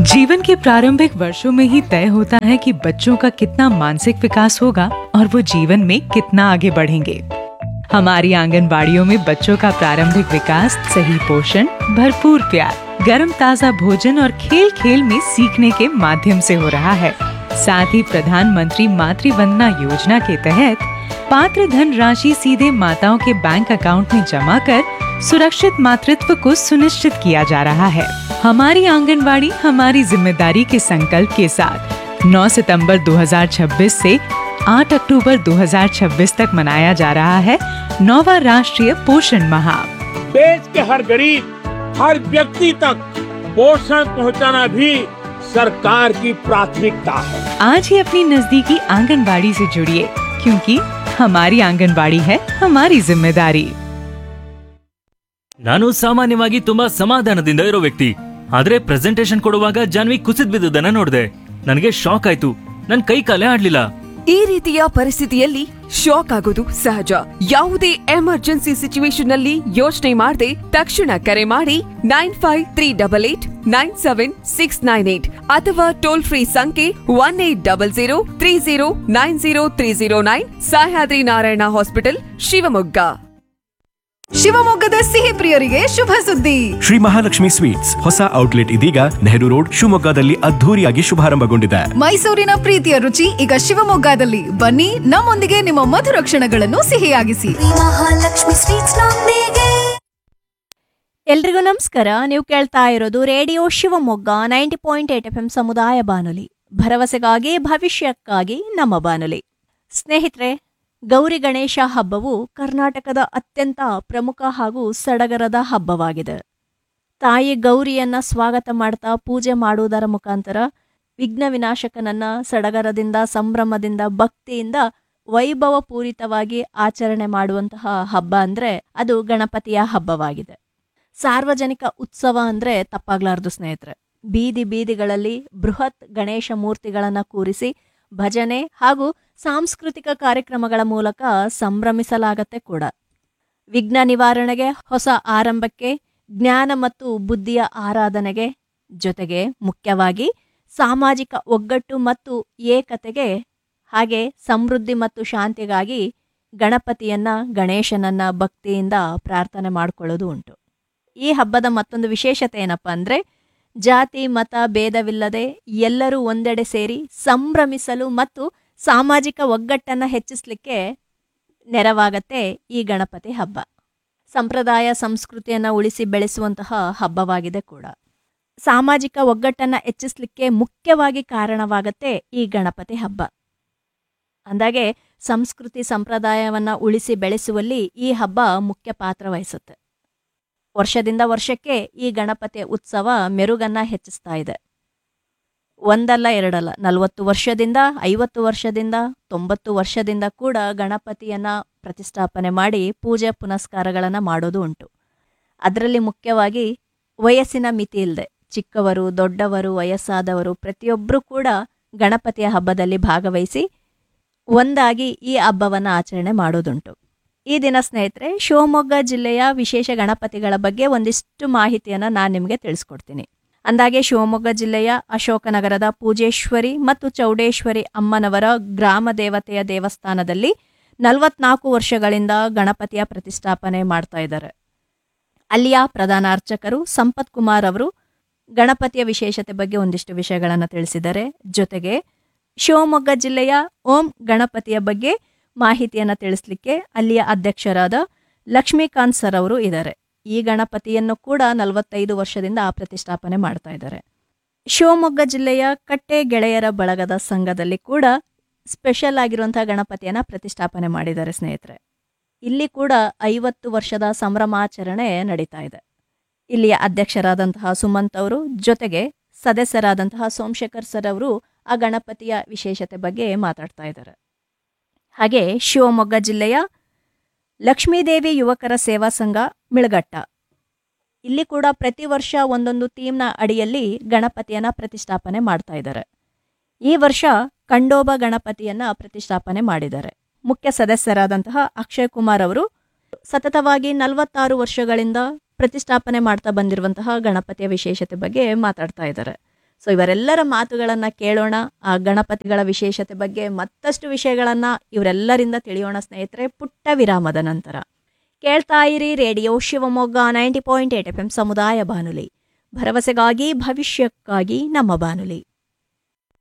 जीवन के प्रारंभिक वर्षों में ही तय होता है कि बच्चों का कितना मानसिक विकास होगा और वो जीवन में कितना आगे बढ़ेंगे हमारी आंगनबाड़ियों में बच्चों का प्रारंभिक विकास सही पोषण भरपूर प्यार गर्म ताजा भोजन और खेल खेल में सीखने के माध्यम से हो रहा है साथ ही प्रधानमंत्री मातृ वंदना योजना के तहत पात्र धन राशि सीधे माताओं के बैंक अकाउंट में जमा कर सुरक्षित मातृत्व को सुनिश्चित किया जा रहा है हमारी आंगनबाड़ी हमारी जिम्मेदारी के संकल्प के साथ 9 सितंबर 2026 से 8 अक्टूबर 2026 तक मनाया जा रहा है नौवा राष्ट्रीय पोषण माह देश के हर गरीब हर व्यक्ति तक पोषण पहुंचाना भी सरकार की प्राथमिकता है आज ही अपनी नजदीकी आंगनबाड़ी से जुड़िए क्योंकि हमारी आंगनबाड़ी है हमारी जिम्मेदारी ನಾನು ಸಾಮಾನ್ಯವಾಗಿ ತುಂಬಾ ಸಮಾಧಾನದಿಂದ ಇರೋ ವ್ಯಕ್ತಿ ಆದ್ರೆ ಪ್ರೆಸೆಂಟೇಶನ್ ಕೊಡುವಾಗ ಜಾನ್ವಿ ಕುಸಿದ್ ಬಿದ್ದುದನ್ನ ನೋಡಿದೆ ನನಗೆ ಶಾಕ್ ಆಯ್ತು ನನ್ ಕೈ ಕಾಲೇ ಆಡ್ಲಿಲ್ಲ ಈ ರೀತಿಯ ಪರಿಸ್ಥಿತಿಯಲ್ಲಿ ಶಾಕ್ ಆಗೋದು ಸಹಜ ಯಾವುದೇ ಎಮರ್ಜೆನ್ಸಿ ಸಿಚುವೇಶನ್ ಅಲ್ಲಿ ಯೋಚನೆ ಮಾಡದೆ ತಕ್ಷಣ ಕರೆ ಮಾಡಿ nine five three double eight nine seven six nine eight ಅಥವಾ ಟೋಲ್ ಫ್ರೀ ಸಂಖ್ಯೆ one eight double zero three zero nine zero three zero nine Sahyadri Narayana hospital Shivamogga ಶಿವಮೊಗ್ಗದ ಸಿಹಿ ಪ್ರಿಯರಿಗೆ ಶುಭ ಸುದ್ದಿ ಶ್ರೀ ಮಹಾಲಕ್ಷ್ಮಿ ಸ್ವೀಟ್ಸ್ ಹೊಸ ಔಟ್ಲೆಟ್ ಇದೀಗ ನೆಹರು ರೋಡ್ ಶಿವಮೊಗ್ಗದಲ್ಲಿ ಅದ್ಧೂರಿಯಾಗಿ ಶುಭಾರಂಭಗೊಂಡಿದೆ ಮೈಸೂರಿನ ಪ್ರೀತಿಯ ರುಚಿ ಈಗ ಶಿವಮೊಗ್ಗದಲ್ಲಿ ಬನ್ನಿ ನಮ್ಮೊಂದಿಗೆ ನಿಮ್ಮ ಮಧುರ ಕ್ಷಣಗಳನ್ನು ಸಿಹಿಯಾಗಿಸಿ ಮಹಾಲಕ್ಷ್ಮಿ ಸ್ವೀಟ್ಸ್ ನೊಂದಿಗೆ ಎಲ್ರಿಗೂ ನಮಸ್ಕಾರ ನೀವು ಕೇಳ್ತಾ ಇರೋದು radio Shivamogga ninety point eight F M ಸಮುದಾಯ ಬಾನುಲಿ ಭರವಸೆಗಾಗಿ ಭವಿಷ್ಯಕ್ಕಾಗಿ ನಮ್ಮ ಬಾನುಲಿ ಸ್ನೇಹಿತರೆ ಗೌರಿ ಗಣೇಶ ಹಬ್ಬವು ಕರ್ನಾಟಕದ ಅತ್ಯಂತ ಪ್ರಮುಖ ಹಾಗೂ ಸಡಗರದ ಹಬ್ಬವಾಗಿದೆ ತಾಯಿ ಗೌರಿಯನ್ನ ಸ್ವಾಗತ ಮಾಡ್ತಾ ಪೂಜೆ ಮಾಡುವುದರ ಮುಖಾಂತರ ವಿಘ್ನ ವಿನಾಶಕನನ್ನ ಸಡಗರದಿಂದ ಸಂಭ್ರಮದಿಂದ ಭಕ್ತಿಯಿಂದ ವೈಭವಪೂರಿತವಾಗಿ ಆಚರಣೆ ಮಾಡುವಂತಹ ಹಬ್ಬ ಅಂದ್ರೆ ಅದು ಗಣಪತಿಯ ಹಬ್ಬವಾಗಿದೆ ಸಾರ್ವಜನಿಕ ಉತ್ಸವ ಅಂದ್ರೆ ತಪ್ಪಾಗ್ಲಾರ್ದು ಸ್ನೇಹಿತರೆ ಬೀದಿ ಬೀದಿಗಳಲ್ಲಿ ಬೃಹತ್ ಗಣೇಶ ಮೂರ್ತಿಗಳನ್ನ ಕೂರಿಸಿ ಭಜನೆ ಹಾಗೂ ಸಾಂಸ್ಕೃತಿಕ ಕಾರ್ಯಕ್ರಮಗಳ ಮೂಲಕ ಸಂಭ್ರಮಿಸಲಾಗತ್ತೆ ಕೂಡ ವಿಘ್ನ ನಿವಾರಣೆಗೆ ಹೊಸ ಆರಂಭಕ್ಕೆ ಜ್ಞಾನ ಮತ್ತು ಬುದ್ಧಿಯ ಆರಾಧನೆಗೆ ಜೊತೆಗೆ ಮುಖ್ಯವಾಗಿ ಸಾಮಾಜಿಕ ಒಗ್ಗಟ್ಟು ಮತ್ತು ಏಕತೆಗೆ ಹಾಗೆ ಸಮೃದ್ಧಿ ಮತ್ತು ಶಾಂತಿಗಾಗಿ ಗಣಪತಿಯನ್ನ ಗಣೇಶನನ್ನ ಭಕ್ತಿಯಿಂದ ಪ್ರಾರ್ಥನೆ ಮಾಡಿಕೊಳ್ಳೋದು ಉಂಟು ಈ ಹಬ್ಬದ ಮತ್ತೊಂದು ವಿಶೇಷತೆ ಏನಪ್ಪ ಅಂದ್ರೆ ಜಾತಿ ಮತ ಭೇದವಿಲ್ಲದೆ ಎಲ್ಲರೂ ಒಂದೆಡೆ ಸೇರಿ ಸಂಭ್ರಮಿಸಲು ಮತ್ತು ಸಾಮಾಜಿಕ ಒಗ್ಗಟ್ಟನ್ನು ಹೆಚ್ಚಿಸಲಿಕ್ಕೆ ನೆರವಾಗತ್ತೆ ಈ ಗಣಪತಿ ಹಬ್ಬ ಸಂಪ್ರದಾಯ ಸಂಸ್ಕೃತಿಯನ್ನು ಉಳಿಸಿ ಬೆಳೆಸುವಂತಹ ಹಬ್ಬವಾಗಿದೆ ಕೂಡ ಸಾಮಾಜಿಕ ಒಗ್ಗಟ್ಟನ್ನು ಹೆಚ್ಚಿಸಲಿಕ್ಕೆ ಮುಖ್ಯವಾಗಿ ಕಾರಣವಾಗತ್ತೆ ಈ ಗಣಪತಿ ಹಬ್ಬ ಅಂದಾಗೆ ಸಂಸ್ಕೃತಿ ಸಂಪ್ರದಾಯವನ್ನ ಉಳಿಸಿ ಬೆಳೆಸುವಲ್ಲಿ ಈ ಹಬ್ಬ ಮುಖ್ಯ ಪಾತ್ರ ವಹಿಸುತ್ತೆ ವರ್ಷದಿಂದ ವರ್ಷಕ್ಕೆ ಈ ಗಣಪತಿ ಉತ್ಸವ ಮೆರುಗನ್ನ ಹೆಚ್ಚಿಸ್ತಾ ಇದೆ ಒಂದಲ್ಲ ಎರಡಲ್ಲ ನಲವತ್ತು ವರ್ಷದಿಂದ ಐವತ್ತು ವರ್ಷದಿಂದ ತೊಂಬತ್ತು ವರ್ಷದಿಂದ ಕೂಡ ಗಣಪತಿಯನ್ನ ಪ್ರತಿಷ್ಠಾಪನೆ ಮಾಡಿ ಪೂಜೆ ಪುನಸ್ಕಾರಗಳನ್ನು ಮಾಡೋದು ಉಂಟು ಅದರಲ್ಲಿ ಮುಖ್ಯವಾಗಿ ವಯಸ್ಸಿನ ಮಿತಿ ಇಲ್ಲದೆ ಚಿಕ್ಕವರು ದೊಡ್ಡವರು ವಯಸ್ಸಾದವರು ಪ್ರತಿಯೊಬ್ಬರೂ ಕೂಡ ಗಣಪತಿಯ ಹಬ್ಬದಲ್ಲಿ ಭಾಗವಹಿಸಿ ಒಂದಾಗಿ ಈ ಹಬ್ಬವನ್ನು ಆಚರಣೆ ಮಾಡೋದುಂಟು ಈ ದಿನ ಸ್ನೇಹಿತರೆ ಶಿವಮೊಗ್ಗ ಜಿಲ್ಲೆಯ ವಿಶೇಷ ಗಣಪತಿಗಳ ಬಗ್ಗೆ ಒಂದಿಷ್ಟು ಮಾಹಿತಿಯನ್ನು ನಾನು ನಿಮಗೆ ತಿಳಿಸ್ಕೊಡ್ತೀನಿ ಅಂದಾಗೆ ಶಿವಮೊಗ್ಗ ಜಿಲ್ಲೆಯ ಅಶೋಕನಗರದ ಪೂಜೇಶ್ವರಿ ಮತ್ತು ಚೌಡೇಶ್ವರಿ ಅಮ್ಮನವರ ಗ್ರಾಮ ದೇವತೆಯ ದೇವಸ್ಥಾನದಲ್ಲಿ ನಲವತ್ನಾಲ್ಕು ವರ್ಷಗಳಿಂದ ಗಣಪತಿಯ ಪ್ರತಿಷ್ಠಾಪನೆ ಮಾಡ್ತಾ ಇದ್ದಾರೆ ಅಲ್ಲಿಯ ಪ್ರಧಾನ ಅರ್ಚಕರು ಸಂಪತ್ ಕುಮಾರ್ ಅವರು ಗಣಪತಿಯ ವಿಶೇಷತೆ ಬಗ್ಗೆ ಒಂದಿಷ್ಟು ವಿಷಯಗಳನ್ನು ತಿಳಿಸಿದ್ದಾರೆ ಜೊತೆಗೆ ಶಿವಮೊಗ್ಗ ಜಿಲ್ಲೆಯ ಓಂ ಗಣಪತಿಯ ಬಗ್ಗೆ ಮಾಹಿತಿಯನ್ನು ತಿಳಿಸ್ಲಿಕ್ಕೆ ಅಲ್ಲಿಯ ಅಧ್ಯಕ್ಷರಾದ ಲಕ್ಷ್ಮೀಕಾಂತ್ ಸರ್ ಅವರು ಇದ್ದಾರೆ ಈ ಗಣಪತಿಯನ್ನು ಕೂಡ ನಲವತ್ತೈದು ವರ್ಷದಿಂದ ಪ್ರತಿಷ್ಠಾಪನೆ ಮಾಡ್ತಾ ಇದ್ದಾರೆ ಶಿವಮೊಗ್ಗ ಜಿಲ್ಲೆಯ ಕಟ್ಟೆ ಗೆಳೆಯರ ಬಳಗದ ಸಂಘದಲ್ಲಿ ಕೂಡ ಸ್ಪೆಷಲ್ ಆಗಿರುವಂತಹ ಗಣಪತಿಯನ್ನ ಪ್ರತಿಷ್ಠಾಪನೆ ಮಾಡಿದ್ದಾರೆ ಸ್ನೇಹಿತರೆ ಇಲ್ಲಿ ಕೂಡ ಐವತ್ತು ವರ್ಷದ ಸಂಭ್ರಮಾಚರಣೆ ನಡೀತಾ ಇದೆ ಇಲ್ಲಿಯ ಅಧ್ಯಕ್ಷರಾದಂತಹ ಸುಮಂತ್ ಅವರು ಜೊತೆಗೆ ಸದಸ್ಯರಾದಂತಹ ಸೋಮಶೇಖರ್ ಸರ್ ಅವರು ಆ ಗಣಪತಿಯ ವಿಶೇಷತೆ ಬಗ್ಗೆ ಮಾತಾಡ್ತಾ ಇದ್ದಾರೆ ಹಾಗೆ ಶಿವಮೊಗ್ಗ ಜಿಲ್ಲೆಯ ಲಕ್ಷ್ಮೀದೇವಿ ಯುವಕರ ಸೇವಾ ಸಂಘ ಮಿಳಗಟ್ಟ ಇಲ್ಲಿ ಕೂಡ ಪ್ರತಿ ವರ್ಷ ಒಂದೊಂದು ಥೀಮ್ನ ಅಡಿಯಲ್ಲಿ ಗಣಪತಿಯನ್ನ ಪ್ರತಿಷ್ಠಾಪನೆ ಮಾಡ್ತಾ ಇದ್ದಾರೆ ಈ ವರ್ಷ ಕಂಡೋಬ ಗಣಪತಿಯನ್ನ ಪ್ರತಿಷ್ಠಾಪನೆ ಮಾಡಿದ್ದಾರೆ ಮುಖ್ಯ ಸದಸ್ಯರಾದಂತಹ ಅಕ್ಷಯ್ ಕುಮಾರ್ ಅವರು ಸತತವಾಗಿ ನಲವತ್ತಾರು ವರ್ಷಗಳಿಂದ ಪ್ರತಿಷ್ಠಾಪನೆ ಮಾಡ್ತಾ ಬಂದಿರುವಂತಹ ಗಣಪತಿಯ ವಿಶೇಷತೆ ಬಗ್ಗೆ ಮಾತಾಡ್ತಾ ಇದ್ದಾರೆ ಸೊ ಇವರೆಲ್ಲರ ಮಾತುಗಳನ್ನು ಕೇಳೋಣ ಆ ಗಣಪತಿಗಳ ವಿಶೇಷತೆ ಬಗ್ಗೆ ಮತ್ತಷ್ಟು ವಿಷಯಗಳನ್ನು ಇವರೆಲ್ಲರಿಂದ ತಿಳಿಯೋಣ ಸ್ನೇಹಿತರೆ ಪುಟ್ಟ ವಿರಾಮದ ನಂತರ ಕೇಳ್ತಾ ಇರಿ radio Shivamogga ninety point eight F M ಸಮುದಾಯ ಬಾನುಲಿ ಭರವಸೆಗಾಗಿ ಭವಿಷ್ಯಕ್ಕಾಗಿ ನಮ್ಮ ಬಾನುಲಿ